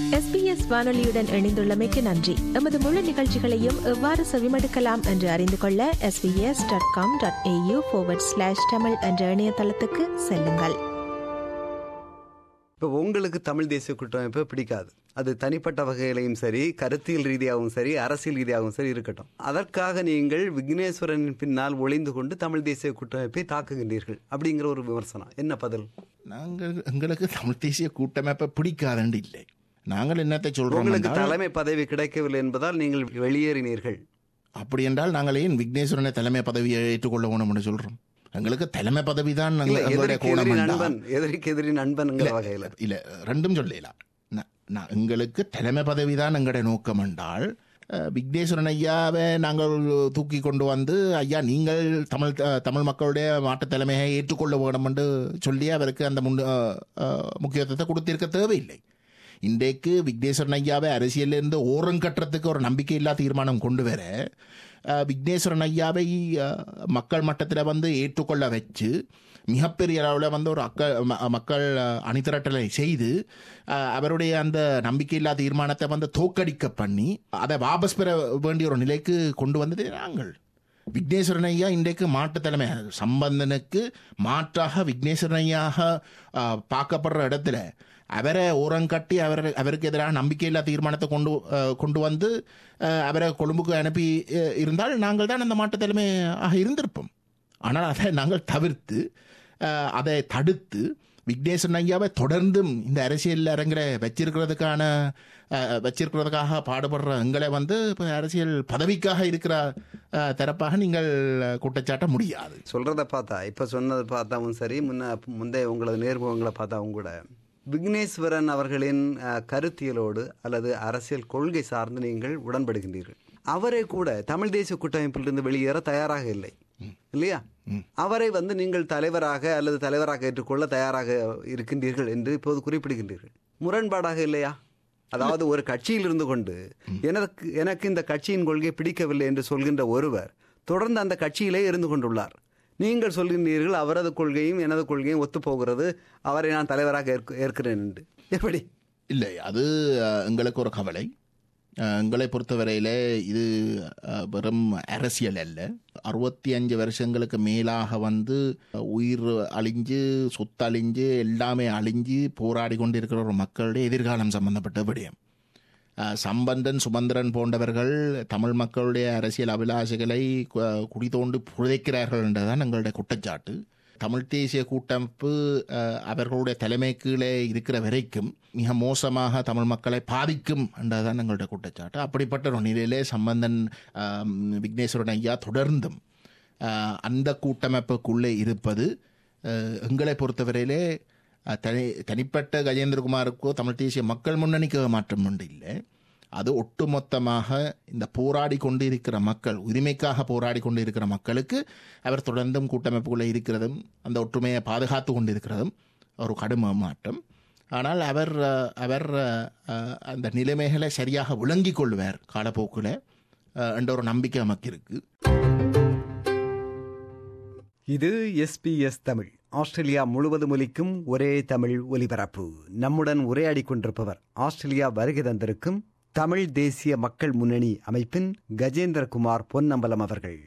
SBS வானொலியுடன் இணைந்துள்ளமைக்கு நன்றி எமது முழு நிகழ்ச்சிகளையும் எவ்வாறு செவிமடுக்கலாம் என்று அறிந்து கொள்ள SBS dot com dot AU slash Tamil என்ற இணையதளத்துக்கு செல்லுங்கள் இப்போ உங்களுக்கு தமிழ் தேசிய கூட்டமைப்பு பிடிக்காது அது தனிப்பட்ட வகையிலையும் சரி கருத்தியல் ரீதியாகவும் சரி அரசியல் ரீதியாகவும் சரி இருக்கட்டும் அதற்காக நீங்கள் விக்னேஸ்வரனின் பின்னால் ஒளிந்து கொண்டு தமிழ் தேசிய கூட்டமைப்பை தாக்குகின்றீர்கள் அப்படிங்கிற ஒரு விமர்சனம் என்ன பதில் நாங்கள் எங்களுக்கு தமிழ் தேசிய கூட்டமைப்பை பிடிக்காதண்டு இல்லை நாங்கள் என்னத்தை சொல்றோம் உங்களுக்கு என்றால், தலைமை பதவி கிடைக்கவில்லை என்பதால் நீங்கள் வெளியேறினீர்கள் அப்படி என்றால் நாங்கள் ஏன் விக்னேஸ்வரனை தலைமை பதவியை ஏற்றுக்கொள்ள வேணும் என்று சொல்றோம் எங்களுக்கு தலைமை பதவி தான் இல்ல, எங்களுடைய எதிரிக்கு எதிரி கோணம் என்றால், நண்பன் எதிரிக்கு எதிரி நண்பன்ங்கிற வகையில இல்ல ரெண்டும் சொல்லலாம் ந- நான் எங்களுக்கு தலைமை பதவி தான் எங்களுடைய நோக்கம் என்றால் அஹ், விக்னேஸ்வரன் ஐயாவை நாங்கள் தூக்கி கொண்டு வந்து ஐயா நீங்கள் தமிழ் அஹ், தமிழ் மக்களுடைய மாற்றுத் தலைமையை ஏற்றுக்கொள்ள வேண்டும் என்று சொல்லி அவருக்கு அந்த முன் அஹ், அஹ், முக்கியத்துவத்தை கொடுத்திருக்க தேவையில்லை இன்றைக்கு விக்னேஸ்வரன் ஐயாவை அரசியலிருந்து ஓரங்கட்டுறதுக்கு ஒரு நம்பிக்கையில்லா தீர்மானம் கொண்டு வர அஹ், விக்னேஸ்வரன் ஐயாவை அஹ், மக்கள் மட்டத்தில் வந்து ஏற்றுக்கொள்ள வச்சு மிகப்பெரிய அளவில் வந்து ஒரு அக்க ம- மக்கள் அஹ், அணிதிரட்டலை செய்து அஹ், அவருடைய அந்த நம்பிக்கையில்லா தீர்மானத்தை வந்து தோக்கடிக்க பண்ணி அதை வாபஸ் பெற வேண்டிய ஒரு நிலைக்கு கொண்டு வந்தது நாங்கள் விக்னேஸ்வரன் ஐயா இன்றைக்கு மாட்டு தலைமை சம்பந்தனுக்கு மாற்றாக விக்னேஸ்வரன் ஐயாக அஹ், பார்க்கப்படுற இடத்துல அவரை ஓரங்கட்டி அவர் அவருக்கு எதிராக நம்பிக்கையில்லா தீர்மானத்தை கொண்டு அஹ், கொண்டு வந்து அஹ், அவரை கொழும்புக்கு அனுப்பி அஹ், இருந்தால் நாங்கள் தான் அந்த மாட்டு தலைமை ஆக இருந்திருப்போம் ஆனால் அதை நாங்கள் தவிர்த்து அஹ், அதை தடுத்து விக்னேஸ்வரன் ஐயாவை தொடர்ந்தும் இந்த அரசியல் அரங்கில் வச்சிருக்கிறதுக்கான அஹ், வச்சிருக்கிறதுக்காக பாடுபடுற எங்களை வந்து இப்போ அரசியல் பதவிக்காக இருக்கிற அஹ், தரப்பாக நீங்கள் குற்றச்சாட்ட முடியாது சொல்றத பார்த்தா இப்ப சொன்னதை பார்த்தாவும் சரி முன்ன முந்தைய உங்களது நேர்முகங்களை பார்த்தாவும் கூட விக்னேஸ்வரன் அவர்களின் அஹ், கருத்தியலோடு அல்லது அரசியல் கொள்கை சார்ந்து நீங்கள் உடன்படுகின்றீர்கள் அவரை கூட தமிழ் தேசிய கூட்டமைப்பிலிருந்து வெளியேற தயாராக இல்லை இல்லையா அவரை வந்து நீங்கள் தலைவராக அல்லது தலைவராக ஏற்றுக்கொள்ள தயாராக இருக்கின்றீர்கள் என்று இப்போது குறிப்பிடுகின்றீர்கள் முரண்பாடாக இல்லையா அதாவது ஒரு கட்சியில் இருந்து கொண்டு எனக்கு எனக்கு இந்த கட்சியின் கொள்கை பிடிக்கவில்லை என்று சொல்கின்ற ஒருவர் தொடர்ந்து அந்த கட்சியிலே இருந்து கொண்டுள்ளார் நீங்கள் சொல்கின்றீர்கள் அவரது கொள்கையும் எனது கொள்கையும் ஒத்துப்போகிறது அவரை நான் தலைவராக ஏற்க ஏற்கிறேன் என்று எப்படி இல்லை அது அஹ், எங்களுக்கு ஒரு கவலை அஹ், எங்களை பொறுத்தவரையில் இது அஹ், வெறும் அரசியல் அல்ல அறுபத்தி அஞ்சு வருஷங்களுக்கு மேலாக வந்து அஹ், உயிர் அழிஞ்சு சொத்து அழிஞ்சு எல்லாமே அழிஞ்சு போராடி கொண்டிருக்கிற ஒரு மக்களுடைய எதிர்காலம் சம்பந்தப்பட்ட விடயம் அஹ், சம்பந்தன் சுமந்திரன் போன்றவர்கள் தமிழ் மக்களுடைய அரசியல் அபிலாஷைகளை கு- குடி தோண்டி புதைக்கிறார்கள் என்றுதான் எங்களுடைய குற்றச்சாட்டு தமிழ் தேசிய கூட்டமைப்பு அஹ், அவர்களுடைய தலைமை கீழே இருக்கிற வரைக்கும் மிக மோசமாக தமிழ் மக்களை பாதிக்கும் என்றதான் எங்களுடைய குற்றச்சாட்டு அப்படிப்பட்ட ஒரு நிலையிலே சம்பந்தன் அஹ், விக்னேஸ்வரன் ஐயா தொடர்ந்தும் அஹ், அந்த கூட்டமைப்புக்குள்ளே இருப்பது அஹ், எங்களை பொறுத்தவரையிலே அஹ், தனி தனிப்பட்ட கஜேந்திரகுமாருக்கோ தமிழ் தேசிய மக்கள் முன்னணிக்கு மாற்றம் உண்டு இல்லை அது ஒட்டுமொத்தமாக இந்த போராடி கொண்டு இருக்கிற மக்கள் உரிமைக்காக போராடி கொண்டு இருக்கிற மக்களுக்கு அவர் தொடர்ந்தும் கூட்டமைப்புக்குள்ளே இருக்கிறதும் அந்த ஒற்றுமையை பாதுகாத்து கொண்டு இருக்கிறதும் ஒரு கடும் மாற்றம் ஆனால் அவர் அஹ், அவர் அஹ், அந்த நிலைமைகளை சரியாக விளங்கிக் கொள்வார் காலப்போக்கில் அஹ், என்ற ஒரு நம்பிக்கை நமக்கு இருக்குது இது எஸ்பிஎஸ் தமிழ் ஆஸ்திரேலியா முழுவதும் ஒலிக்கும் ஒரே தமிழ் ஒலிபரப்பு நம்முடன் உரையாடி கொண்டிருப்பவர் ஆஸ்திரேலியா வருகை தந்திருக்கும் தமிழ் தேசிய மக்கள் முன்னணி அமைப்பின் கஜேந்திரகுமார் பொன்னம்பலம் அவர்கள்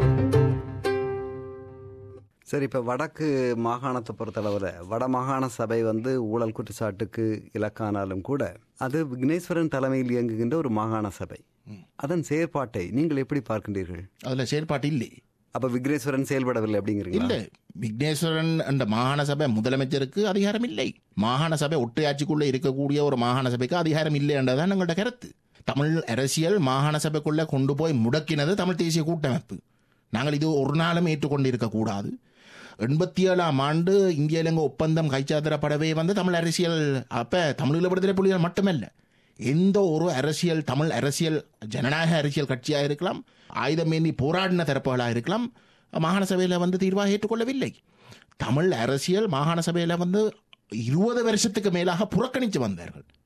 சரி இப்போ வடக்கு மாகாணத்தை பொறுத்தளவில் வட மாகாண சபை வந்து ஊழல் குற்றச்சாட்டுக்கு இலக்கானாலும் கூட அது விக்னேஸ்வரன் தலைமையில் இயங்குகின்ற ஒரு மாகாண சபை அதன் செயற்பாட்டை நீங்கள் எப்படி பார்க்கின்றீர்கள் அதில் செயல்பாட்டு இல்லை அப்ப விக்னேஸ்வரன் செயல்படவில்லை அப்படிங்கிறீங்களா இல்லை விக்னேஸ்வரன் என்ற மாகாண சபை முதலமைச்சருக்கு அதிகாரம் இல்லை மாகாண சபை ஒற்றையாட்சிக்குள்ளே இருக்கக்கூடிய ஒரு மாகாண சபைக்கு அதிகாரம் இல்லை என்றதான் எங்களோட கருத்து தமிழ் அரசியல் மாகாண சபைக்குள்ளே கொண்டு போய் முடக்கினது தமிழ் தேசிய கூட்டமைப்பு நாங்கள் இது ஒரு நாளும் ஏற்றுக்கொண்டு இருக்கக்கூடாது எண்பத்தி ஏழாம் ஆண்டு இந்திய இலங்கை ஒப்பந்தம் கைச்சாத்திரப்படவே வந்து தமிழ் அரசியல் அப்ப தமிழீழ விடுதலை புலிகள் மட்டுமல்ல எந்த ஒரு அரசியல் தமிழ் அரசியல் ஜனநாயக அரசியல் கட்சியாக இருக்கலாம் ஆயுதம் ஏந்தி போராடின தரப்புகளாக இருக்கலாம் மாகாண சபையில் வந்து தீர்வாக ஏற்றுக்கொள்ளவில்லை தமிழ் அரசியல் மாகாண சபையில் வந்து இருபது வருஷத்துக்கு மேலாக புறக்கணித்து வந்தார்கள்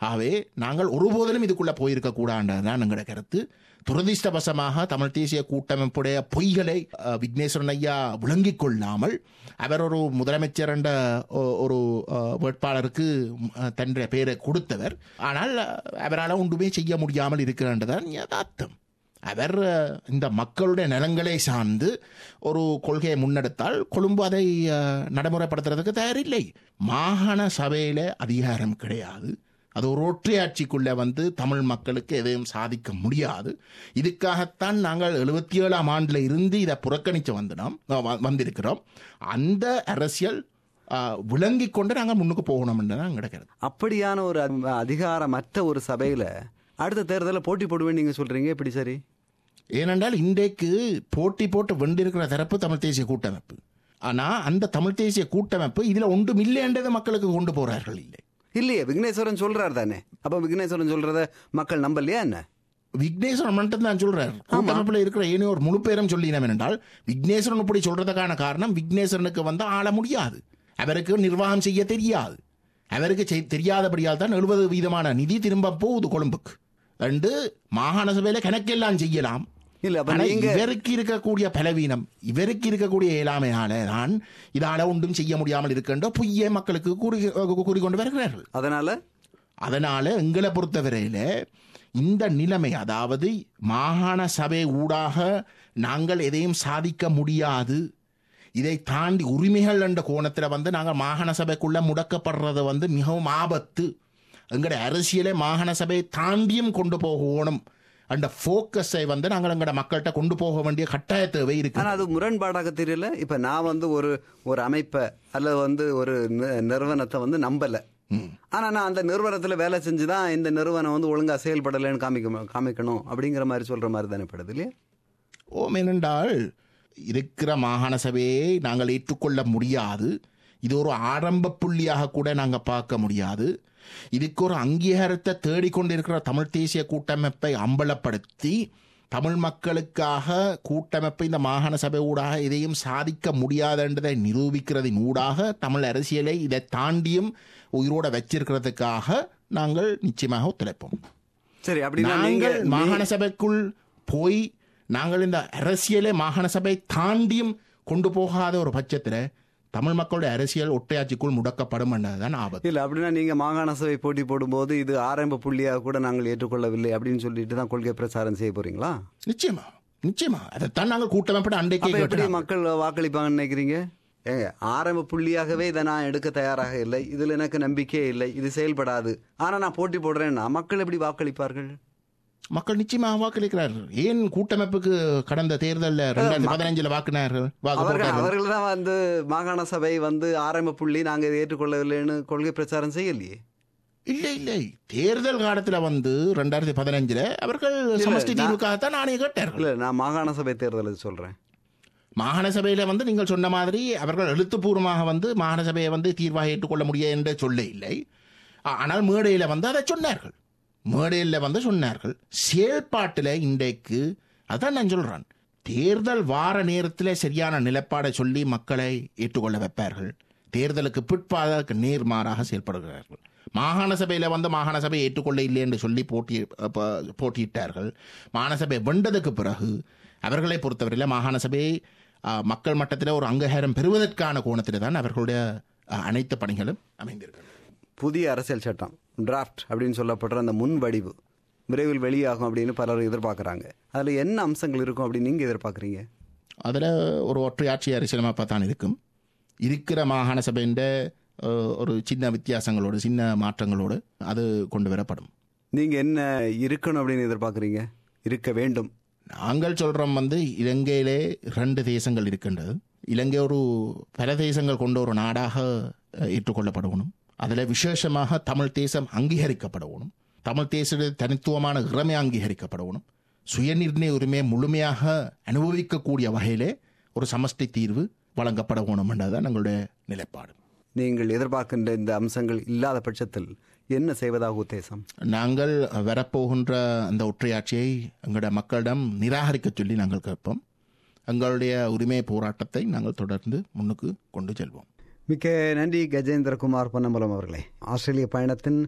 ஆகவே நாங்கள் ஒருபோதிலும் இதுக்குள்ள போயிருக்க கூடாதுதான் எங்களோட கருத்து துரதிர்ஷ்டவசமாக தமிழ் தேசிய கூட்டமைப்புடைய பொய்களை அஹ், விக்னேஸ்வரன் ஐயா விளங்கிக் கொள்ளாமல் அவர் ஒரு முதலமைச்சர் என்ற ஒ- ஒரு அஹ், வேட்பாளருக்கு அஹ், தன்னுடைய பெயரை கொடுத்தவர் ஆனால் அவரால் ஒன்றுமே செய்ய முடியாமல் இருக்கிறன்றதான் யதார்த்தம் அவர் அஹ், இந்த மக்களுடைய நலங்களை சார்ந்து ஒரு கொள்கையை முன்னெடுத்தால் கொழும்பு அதை அஹ், நடைமுறைப்படுத்துறதுக்கு தயாரில்லை மாகாண சபையில அதிகாரம் கிடையாது அது ஒரு ஒற்றையாட்சிக்குள்ள வந்து தமிழ் மக்களுக்கு எதையும் சாதிக்க முடியாது இதுக்காகத்தான் நாங்கள் எழுபத்தி ஏழாம் ஆண்டுல இருந்து இதை புறக்கணித்து வந்துனோம் அஹ் வ- வந்திருக்கிறோம் அந்த அரசியல் அஹ், விளங்கிக் கொண்டு நாங்கள் முன்னுக்கு போகணும் என்று தான் கிடைக்கிறது அப்படியான ஒரு அ- அதிகாரமற்ற ஒரு சபையில அடுத்த தேர்தலில் போட்டி போடுவேன் நீங்க சொல்றீங்க எப்படி சரி ஏனென்றால் இன்றைக்கு போட்டி போட்டு வெண்டிருக்கிற தரப்பு தமிழ் தேசிய கூட்டமைப்பு ஆனா அந்த தமிழ் தேசிய கூட்டமைப்பு இதுல ஒன்றும் இல்லைன்றதை மக்களுக்கு கொண்டு போறார்கள் இல்லை இல்லையே விக்னேஸ்வரன் சொல்றாரு தானே அப்ப விக்னேஸ்வரன் சொல்றத மக்கள் நம்பலையா என்ன விக்னேஸ்வரன் மட்டும் தான் சொல்றாரு கூட்டமைப்புல இருக்கிற ஏனையோர் முழு பேரும் சொல்லினோம் என்றால் விக்னேஸ்வரன் இப்படி சொல்றதுக்கான காரணம் விக்னேஸ்வரனுக்கு வந்து ஆள முடியாது அவருக்கு நிர்வாகம் செய்ய தெரியாது அவருக்கு செய்- தெரியாதபடியால் தான் எழுபது வீதமான நிதி திரும்ப போகுது கொழும்புக்கு ரெண்டு மாகாண சபையில கணக்கெல்லாம் செய்யலாம் இல்ல அப்ப ஆனா நீங்க இவருக்கு இருக்கக்கூடிய பலவீனம் இவருக்கு இருக்கக்கூடிய இயலாமையால தான் இதால ஒன்றும் செய்ய முடியாமல் இருக்கின்ற பொய்யை மக்களுக்கு கூறி கூறிக்கொண்டு வருகிறார்கள் அதனால அதனால எங்களை பொறுத்தவரையில இந்த நிலைமை அதாவது மாகாண சபை ஊடாக நாங்கள் எதையும் சாதிக்க முடியாது இதை தாண்டி உரிமைகள் என்ற கோணத்துல வந்து நாங்கள் மாகாண சபைக்குள்ள முடக்கப்படுறது வந்து மிகவும் ஆபத்து எங்கட அரசியலை மாகாண சபையை தாண்டியும் கொண்டு போகணும் அந்த ஃபோக்கஸை வந்து நாங்கள் எங்கட மக்கள்கிட்ட கொண்டு போக வேண்டிய கட்டாய தேவை இருக்கு ஆனா அது முரண்பாடாக தெரியல இப்ப நான் வந்து ஒரு ஒரு அமைப்பை அல்லது வந்து ஒரு நி- நிறுவனத்தை வந்து நம்பல ஆனா நான் அந்த நிறுவனத்துல வேலை செஞ்சுதான் இந்த நிறுவனம் வந்து ஒழுங்கா செயல்படலைன்னு காமிக்க காமிக்கணும் அப்படிங்கிற மாதிரி சொல்ற மாதிரி தானே படுது இல்லையா ஓம் ஏனென்றால் இருக்கிற மாகாண சபையை நாங்கள் ஏற்றுக்கொள்ள முடியாது இது ஒரு ஆரம்ப புள்ளியாக கூட நாங்கள் பார்க்க முடியாது இதுக்கு ஒரு அங்கீகாரத்தை தேடிக்கொண்டிருக்கிற தமிழ் தேசிய கூட்டமைப்பை அம்பலப்படுத்தி தமிழ் மக்களுக்காக கூட்டமைப்பு இந்த மாகாண சபை ஊடாக எதையும் சாதிக்க முடியாதுன்றதை நிரூபிக்கிறதின் ஊடாக தமிழ் அரசியலை இதை தாண்டியும் உயிரோட வச்சிருக்கிறதுக்காக நாங்கள் நிச்சயமாக ஒத்துழைப்போம் சரி அப்படின்னா நீங்க நாங்கள் மாகாண சபைக்குள் போய் நாங்கள் இந்த அரசியலை மாகாண சபை தாண்டியும் கொண்டு போகாத ஒரு பட்சத்தில் தமிழ் மக்களுடைய அரசியல் ஒட்டையாட்சிக்குள் முடக்கப்படும் என்றதுதான் ஆபத்து இல்ல அப்படின்னா நீங்க மாகாண சபை போட்டி போடும்போது இது ஆரம்ப புள்ளியாக கூட நாங்கள் ஏற்றுக்கொள்ளவில்லை அப்படின்னு சொல்லிட்டு தான் கொள்கை பிரச்சாரம் செய்ய போறீங்களா நிச்சயமா நிச்சயமா அதைத்தான் நாங்கள் கூட்டமைப்பட அண்டைக்கே அப்ப எப்படி கேட்டோம் மக்கள் வாக்களிப்பாங்கன்னு நினைக்கிறீங்க ஏங்க ஆரம்ப புள்ளியாகவே இதை நான் எடுக்க தயாராக இல்லை இதுல எனக்கு நம்பிக்கையே இல்லை இது செயல்படாது ஆனா நான் போட்டி போடுறேன்னா மக்கள் எப்படி வாக்களிப்பார்கள் மக்கள் நிச்சயமாக வாக்களிக்கிறார்கள் ஏன் கூட்டமைப்புக்கு கடந்த தேர்தலில் ரெண்டாயிரத்தி பதினஞ்சுல வாக்குனார்கள் வாக்கு அவர்கள் போட்டார்கள் அவர்கள் தான் வந்து மாகாண சபை வந்து ஆரம்ப புள்ளி நாங்க இதை ஏற்றுக்கொள்ளவில்லைன்னு கொள்கை பிரச்சாரம் செய்யலையே இல்லை இல்லை தேர்தல் காலத்துல வந்து ரெண்டாயிரத்தி பதினஞ்சுல அவர்கள் சமஷ்டி நான்- தீர்வுக்காகத்தான் நாணய கேட்டார்கள் இல்ல நான் மாகாண சபை தேர்தலை சொல்றேன் மாகாண சபையில வந்து நீங்கள் சொன்ன மாதிரி அவர்கள் எழுத்துப்பூர்வமாக வந்து மாகாண சபையை வந்து தீர்வாக ஏற்றுக்கொள்ள முடியாது என்று சொல்ல இல்லை ஆ- ஆனால் மேடையில வந்து அதை சொன்னார்கள் மேடையில் வந்து சொன்னார்கள் செயல்பாட்டில் இன்றைக்கு அதான் நான் சொல்றேன் தேர்தல் வார நேரத்தில் சரியான நிலைப்பாடை சொல்லி மக்களை ஏற்றுக்கொள்ள வைப்பார்கள் தேர்தலுக்கு பிற்பாதற்கு நேர்மாறாக செயல்படுகிறார்கள் மாகாண சபையில வந்து மாகாண சபையை ஏற்றுக்கொள்ள இல்லை என்று சொல்லி போட்டி அப்ப போட்டியிட்டார்கள் மாகாண சபை வென்றதுக்கு பிறகு அவர்களை பொறுத்தவரையில் மாகாண சபையை ஆ, மக்கள் மட்டத்தில் ஒரு அங்கீகாரம் பெறுவதற்கான கோணத்தில் தான் அவர்களுடைய ஆ, அனைத்து பணிகளும் அமைந்திருக்கிறது புதிய அரசியல் சட்டம் டிராஃப்ட் அப்படின்னு சொல்லப்படுற அந்த முன் வடிவு விரைவில் வெளியாகும் அப்படின்னு பலரும் எதிர்பார்க்கறாங்க அதுல என்ன அம்சங்கள் இருக்கும் அப்படின்னு நீங்க எதிர்பார்க்கறீங்க அதில் ஒரு ஒற்றையாட்சி அரசியலமைப்பாக தான் இருக்கும் இருக்கிற மாகாண சபையின் அஹ், ஒரு சின்ன வித்தியாசங்களோடு சின்ன மாற்றங்களோடு அது கொண்டு வரப்படும் நீங்க என்ன இருக்கணும் அப்படின்னு எதிர்பார்க்கறீங்க இருக்க வேண்டும் நாங்கள் சொல்கிறோம் வந்து இலங்கையிலே ரெண்டு தேசங்கள் இருக்கின்றது இலங்கை ஒரு பல தேசங்கள் கொண்ட ஒரு நாடாக அஹ், ஏற்றுக்கொள்ளப்படணும் அதில் விசேஷமாக தமிழ் தேசம் அங்கீகரிக்கப்படணும் தமிழ் தேச தனித்துவமான இறமை அங்கீகரிக்கப்படணும் சுயநிர்ணய உரிமையை முழுமையாக அனுபவிக்கக்கூடிய வகையிலே ஒரு சமஷ்டி தீர்வு வழங்கப்படணும் என்றதுதான் எங்களுடைய நிலைப்பாடு நீங்கள் எதிர்பார்க்கின்ற இந்த அம்சங்கள் இல்லாத பட்சத்தில் என்ன செய்வதாக உத்தேசம் நாங்கள் வரப்போகின்ற அந்த ஒற்றையாட்சியை எங்களுடைய மக்களிடம் நிராகரிக்க சொல்லி நாங்கள் கேட்போம் எங்களுடைய உரிமை போராட்டத்தை நாங்கள் தொடர்ந்து முன்னுக்கு கொண்டு செல்வோம் மிக்க நன்றி கஜேந்திரகுமார் பொன்னம்பலம் அவர்களே ஆஸ்திரேலிய பயணத்தின்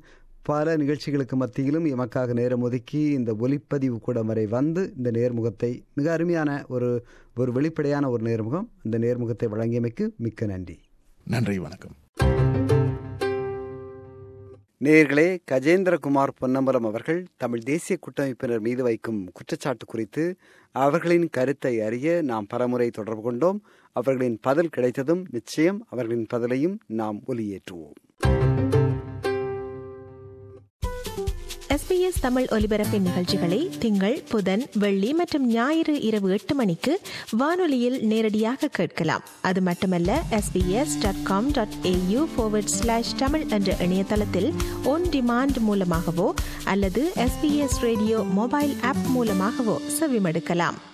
பல நிகழ்ச்சிகளுக்கு மத்தியிலும் எமக்காக நேரம் ஒதுக்கி இந்த ஒலிப்பதிவு கூடம் வரை வந்து இந்த நேர்முகத்தை மிக அருமையான ஒரு ஒரு வெளிப்படையான ஒரு நேர்முகம் இந்த நேர்முகத்தை வழங்கியமைக்கு மிக்க நன்றி நன்றி வணக்கம் நேயர்களே கஜேந்திரகுமார் பொன்னம்பலம் அவர்கள் தமிழ் தேசிய கூட்டமைப்பினர் மீது வைக்கும் குற்றச்சாட்டு குறித்து அவர்களின் கருத்தை அறிய நாம் பலமுறை தொடர்பு கொண்டோம் அவர்களின் பதில் கிடைத்ததும் நிச்சயம் அவர்களின் பதிலையும் நாம் ஒலியேற்றுவோம் எஸ்பிஎஸ் தமிழ் ஒலிபரப்பின் நிகழ்ச்சிகளை திங்கள் புதன் வெள்ளி மற்றும் ஞாயிறு இரவு எட்டு மணிக்கு வானொலியில் நேரடியாக கேட்கலாம் அது மட்டுமல்ல SBS dot com dot AU slash Tamil என்ற இணையதளத்தில் ஒன் டிமாண்ட் மூலமாகவோ அல்லது எஸ்பிஎஸ் ரேடியோ மொபைல் ஆப் மூலமாகவோ செவிமடுக்கலாம்